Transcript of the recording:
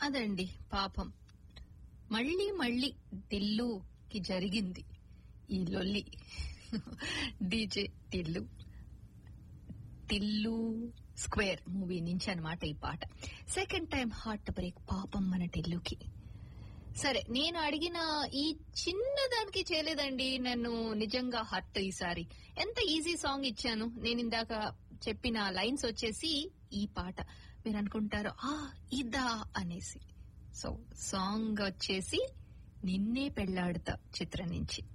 అదండి పాపం మళ్ళీ మళ్ళీ టిల్లుకి జరిగింది ఈ లొల్లి DJ Tillu Tillu square movie నుంచి అన్నమాట ఈ పాట సెకండ్ టైం హార్ట్ బ్రేక్ పాపం మన టిల్లుకి సరే నేను అడిగిన ఈ చిన్న దానికి చేయలేదండి నన్ను నిజంగా హర్ట్ ఈసారి ఎంత ఈజీ సాంగ్ ఇచ్చాను నేను ఇందాక చెప్పిన లైన్స్ వచ్చేసి ఈ పాట మీరు అనుకుంటారు ఆ ఇదా అనేసి సో సాంగ్ వచ్చేసి నిన్నే పెళ్లాడుతా చిత్రం నుంచి